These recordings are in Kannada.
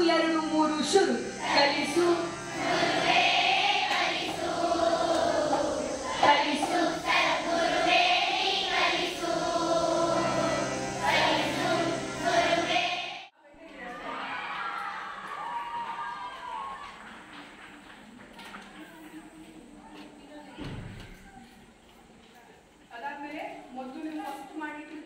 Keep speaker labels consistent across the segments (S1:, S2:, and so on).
S1: ಎರಡು ಮೂರು ಶುರು ಕಲಿಸು ಕಲಿಸು
S2: ಅದಾದ್ಮೇಲೆ ಮೊದಲು ನೀವು ಫಸ್ಟ್ ಮಾಡಿಟ್ಟಿದ್ದ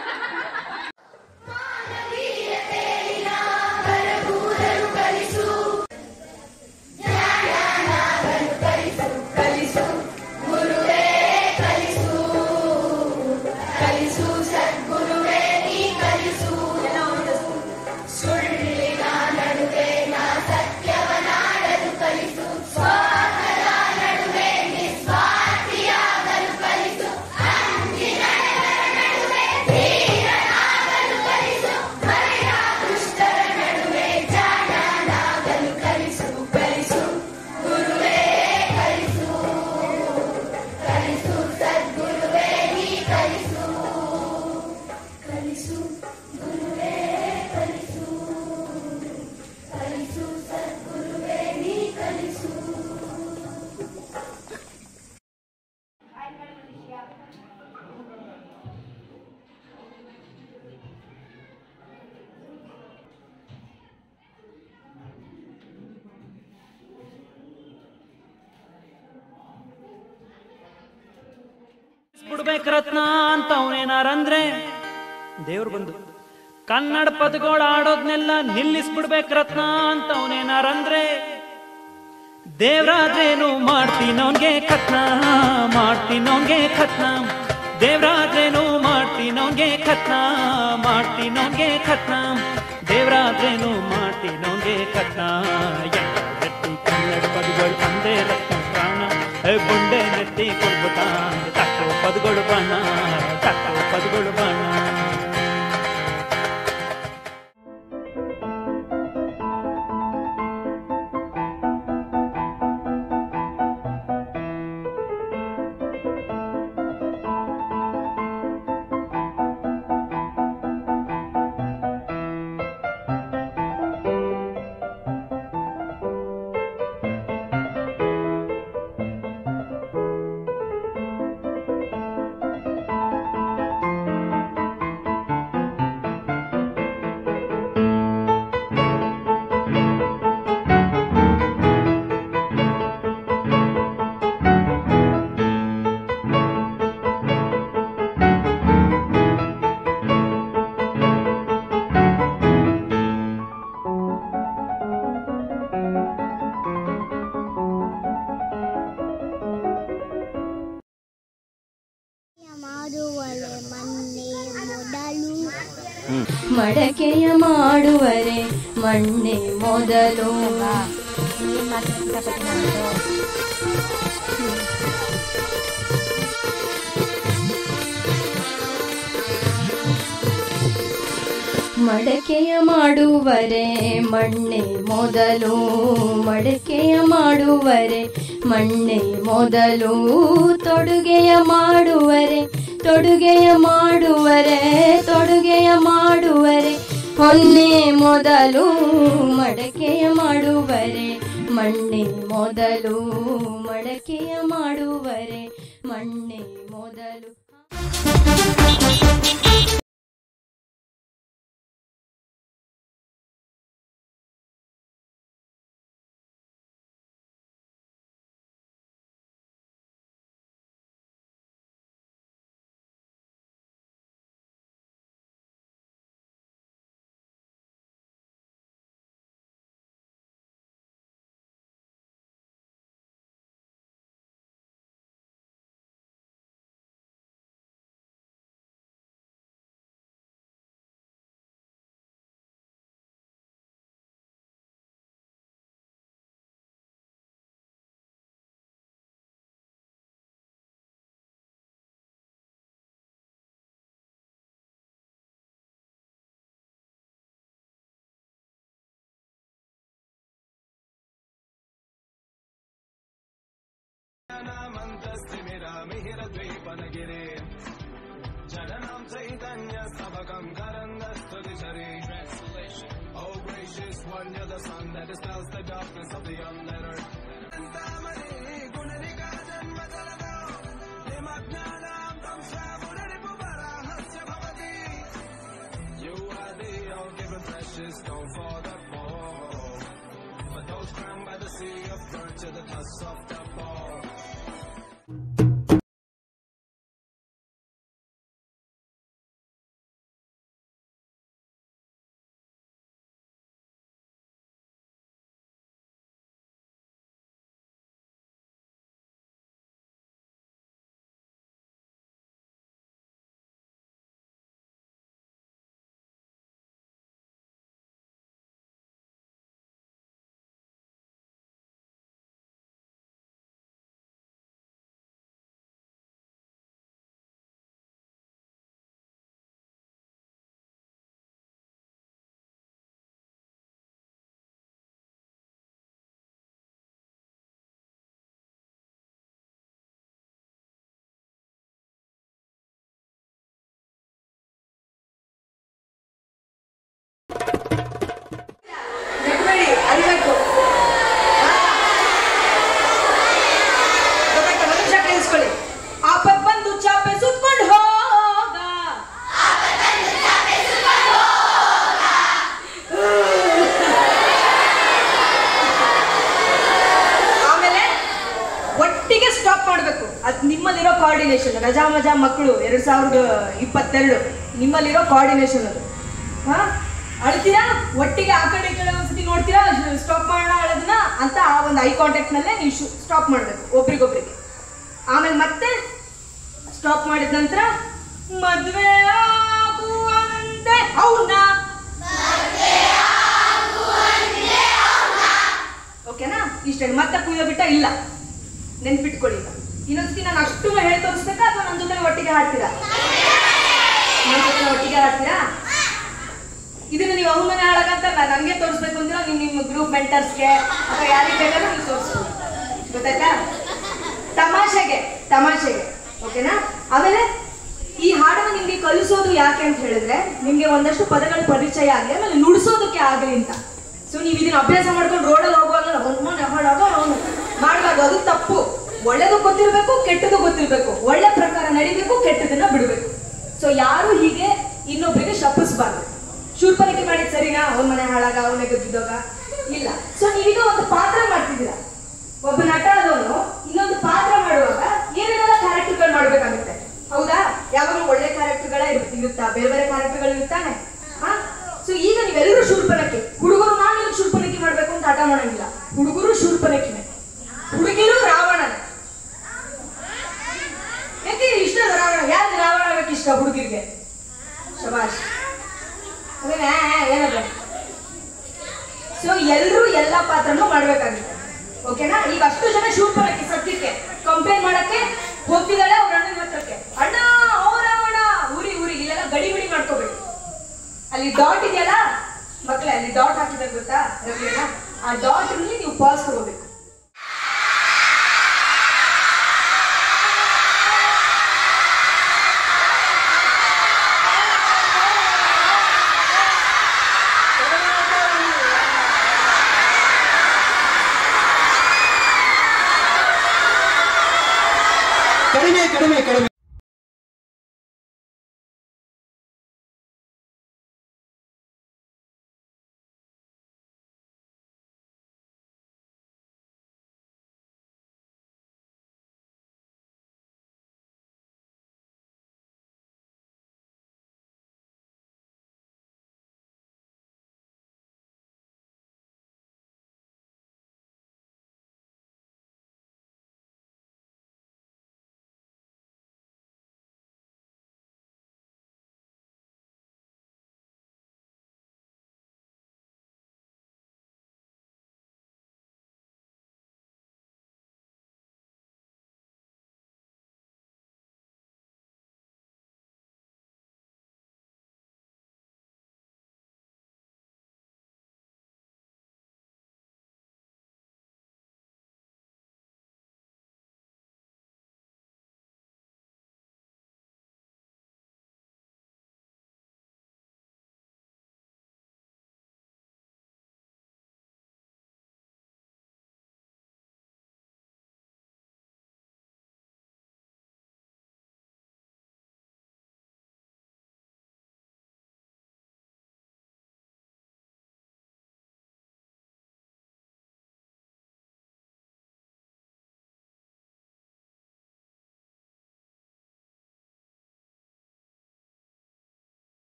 S3: ಬಿಡ್ಬೇಕು ರತ್ನ ಅಂತ ಅವನೇನಾರಂದ್ರೆ ದೇವ್ರು ಬಂದು ಕನ್ನಡ ಪದಗಳು ಆಡೋದ್ನೆಲ್ಲ ನಿಲ್ಲಿಸ್ಬಿಡ್ಬೇಕು ರತ್ನ ಅಂತ ಅವನೇನಾರಂದ್ರೆ ದೇವ್ರಾದ್ರೇನು ಮಾಡ್ತೀನವ್ನ್ಗೆ ಕತ್ನ ಮಾಡ್ತೀನವ್ನ್ಗೆ ಕತ್ನ ದೇವ್ರಾದ್ರೇನು ಮಾಡ್ತೀನವ್ನ್ಗೆ ಕತ್ನ ಮಾಡ್ತೀನವ್ನ್ಗೆ ಕತ್ನ ದೇವ್ರಾದ್ರೇನು ಮಾಡ್ತೀನವ್ನ್ಗೆ ಕತ್ನ ಎಂಟ ಗಟ್ಟಿ ಕನ್ನಡ ಪದಗಳು ಅಂದೇ ರತ್ನ ಪ್ರಾಣ ಏ ಬೊಂಡೆ ನೆತ್ತಿ ಕೊಡ್ಬುತ್ತಾನೆ ತಕ್ಕೋ ಪದಗಳು ಬಣ್ಣ ತಕ್ಕೋ ಪದಗಳು ಬಣ್ಣ
S4: ಮಾಡುವಳೆ ಮೊನ್ನೆ ಮೊದಲು
S5: ಮಡಕೆಯ ಮಾಡುವರೆ ಮಣ್ಣೆ ಮೊದಲು ಮಡಕೆಯ ಮಾಡುವರೆ ಮಣ್ಣೆ ಮೊದಲು ಮಡಕೆಯ ಮಾಡುವರೆ ಮಣ್ಣೆ ಮೊದಲು ತೊಡುಗೆಯ ಮಾಡುವರೆ ತೊಡುಗೆಯ ಮಾಡುವರೆ ತೊಡುಗೆಯ ಮಾಡುವರೆ ಹೊನ್ನೆ ಮೊದಲು ಮಡಕೆಯ ಮಾಡುವರೆ ಮಣ್ಣೆ ಮೊದಲು ಮಡಕೆಯ ಮಾಡುವರೆ ಮಣ್ಣೆ ಮೊದಲು
S6: Translation. Oh gracious one, your
S2: ನೆಗ್ಬೇಡಿ ಅರಿಬೇಕು ಗೊತ್ತಾಯ್ತಾ? ಒಂದು ನಿಮಿಷ ಕೇಳಿಸ್ಕೊಳ್ಳಿ ಆಪತ್ ಬಂದು ಚಾಪೆ ಸುತ್ಕೊಂಡು ಹೋಗ ಆಮೇಲೆ ಒಟ್ಟಿಗೆ ಸ್ಟಾಪ್ ಮಾಡಬೇಕು ಅದು ನಿಮ್ಮಲ್ಲಿರೋ ಕೋಆರ್ಡಿನೇಷನ್ ರಜಾ ಮಜಾ ಮಕ್ಕಳು ಎರಡ್ ಸಾವಿರದ ಇಪ್ಪತ್ತೆರಡು ನಿಮ್ಮಲ್ಲಿರೋ ಕೋಆರ್ಡಿನೇಷನ್ ಅದು ಹಾ ಅಳ್ತೀರಾ ಒಟ್ಟಿಗೆ ಆ ಕಡೆ ಈ ಕಡೆ ಒಂದ್ಸತಿ ನೋಡ್ತೀರಾ ಸ್ಟಾಪ್ ಮಾಡೋಣ ಅಳೋದನ್ನ ಅಂತ ಆ ಒಂದು ಐ ಕಾಂಟ್ಯಾಕ್ಟ್ ನಲ್ಲೇ ನೀವು ಸ್ಟಾಪ್ ಮಾಡಬೇಕು ಒಬ್ರಿಗೊಬ್ರಿಗೆ ಆಮೇಲೆ ಮತ್ತೆ ಸ್ಟಾಪ್ ಮಾಡಿದ ನಂತರ ಮದ್ವೆ ಆಗುವಂತೆ ಅವನ ಓಕೆನಾ ಇಷ್ಟ ಮತ್ತೆ ಕುಯ್ಯೋ ಬಿಟ್ಟ ಇಲ್ಲ ನೆನ್ಪಿಟ್ಕೊಳ್ಳಿ ಈಗ ಇನ್ನೊಂದ್ಸತಿ ನಾನು ಅಷ್ಟು ಹೇಳಿ ತೋರಿಸ್ಬೇಕಾ ಅಥವಾ ನನ್ನ ಜೊತೆ ಒಟ್ಟಿಗೆ ಹಾಡ್ತೀರಾ ನನ್ನ ಜೊತೆ ಒಟ್ಟಿಗೆ ಹಾಡ್ತೀರಾ ಇದನ್ನ ನೀವು ಅವಮಾನ ಹಾಳಾಗಂತಲ್ಲ ನನಗೆ ತೋರಿಸ್ಬೇಕು ಅಂದ್ರೆ ನೀವು ನಿಮ್ಮ ಗ್ರೂಪ್ ಮೆಂಟರ್ಸ್ಗೆ ಅಥವಾ ಯಾರಿಗೆ ಬೇಕಾದ್ರೂ ನೀವು ತೋರಿಸ್ಬೋದು ಗೊತ್ತಾಯ್ತಾ ತಮಾಷೆಗೆ ತಮಾಷೆಗೆ ಓಕೆನಾ ಆಮೇಲೆ ಈ ಹಾಡನ್ನು ನಿಮ್ಗೆ ಕಲಿಸೋದು ಯಾಕೆ ಅಂತ ಹೇಳಿದ್ರೆ ನಿಮ್ಗೆ ಒಂದಷ್ಟು ಪದಗಳ ಪರಿಚಯ ಆಗಲಿ ಆಮೇಲೆ ನುಡಿಸೋದಕ್ಕೆ ಆಗಲಿ ಅಂತ ಸೊ ನೀವು ಇದನ್ನ ಅಭ್ಯಾಸ ಮಾಡ್ಕೊಂಡು ರೋಡಲ್ಲಿ ಹೋಗುವಾಗ ಹೊಂದ್ಮನೆ ಹಾಡಾಗ ಅವನು ಮಾಡಬಾರ್ದು ಅದು ತಪ್ಪು ಒಳ್ಳೇದು ಗೊತ್ತಿರ್ಬೇಕು ಕೆಟ್ಟದು ಗೊತ್ತಿರ್ಬೇಕು ಒಳ್ಳೆ ಪ್ರಕಾರ ನಡಿಬೇಕು ಕೆಟ್ಟದನ್ನ ಬಿಡಬೇಕು ಸೊ ಯಾರು ಹೀಗೆ ಇನ್ನೊಬ್ಬರಿಗೆ ಶಪಿಸಬಾರ್ದು ಶೂರ್ಪನಿಕೆ ಮಾಡಿದ್ ಸರಿನಾ ಅವನ ಮನೆ ಹಾಳಾಗ ಅವನ ಗೆದ್ದಿದ್ದೋಗ ಇಲ್ಲ ಸೊ ನೀವೀಗ ಒಂದು ಪಾತ್ರ ಮಾಡ್ತಿದ್ದೀರಾ ಒಬ್ಬ ನಟ ಆದವನು ಇನ್ನೊಂದು ಪಾತ್ರ ಮಾಡುವಾಗ ಏನೇನೆಲ್ಲ ಕ್ಯಾರೆಕ್ಟರ್ಗಳು ಮಾಡ್ಬೇಕಾಗುತ್ತೆ ಹೌದಾ ಯಾವಾಗಲೂ ಒಳ್ಳೆ ಕ್ಯಾರೆಕ್ಟರ್ಗಳೇ ಇರುತ್ತೆ ಇರುತ್ತಾ ಬೇರೆ ಬೇರೆ ಕ್ಯಾರೆಕ್ಟರ್ಗಳು ಇರ್ತಾನೆ ಹಾ ಸೊ ಈಗ ನೀವೆಲ್ಲರೂ ಶೂರ್ಪನಕ್ಕೆ ಹುಡುಗರು ನಾನು ಇದಕ್ಕೆ ಶೂರ್ಪನಕ್ಕೆ ಮಾಡ್ಬೇಕು ಅಂತ ಹಠ ಮಾಡಂಗಿಲ್ಲ ಹುಡುಗರು ಶೂರ್ಪನಕ್ಕಿನೇ ಹುಡುಗಿರು ರಾವಣನೇ ಯಾಕೆ ಇಷ್ಟ ರಾವಣ ಯಾರು ರಾವಣ ಆಗಕ್ಕೆ ಇಷ್ಟ ಹುಡುಗಿರಿಗೆ ಶಬಾಷ್ ಅದೇನೇ ಏನದು ಸೊ ಎಲ್ಲರೂ ಎಲ್ಲ ಪಾತ್ರನೂ ಮಾಡ್ಬೇಕಾಗುತ್ತೆ ಓಕೆನಾ ಈಗ ಅಷ್ಟು ಜನ ಶೂಟ್ ಮಾಡಕ್ಕೆ ಸದ್ಯಕ್ಕೆ ಕಂಪೇರ್ ಮಾಡಕ್ಕೆ ಹೋಗ್ತಿದ್ದಾಳೆ ಅವ್ರ ಅಣ್ಣನ ಹತ್ರಕ್ಕೆ ಅಣ್ಣ ಅವರ ಅಣ್ಣ ಊರಿ ಊರಿ ಇಲ್ಲೆಲ್ಲ ಗಡಿ ಬಿಡಿ ಮಾಡ್ಕೋಬೇಡಿ ಅಲ್ಲಿ ಡಾಟ್ ಇದೆಯಲ್ಲ ಮಕ್ಕಳೇ ಅಲ್ಲಿ ಡಾಟ್ ಹಾಕಿದಾಗ ಗೊತ್ತಾ ರವಿಯಣ್ಣ ಆ ಡಾಟ್ ನೀವು ಪಾಸ್ ತಗೋಬೇಕು
S6: ಕಡಿಮೆ ಕಡಿಮೆ ಕಡಿಮೆ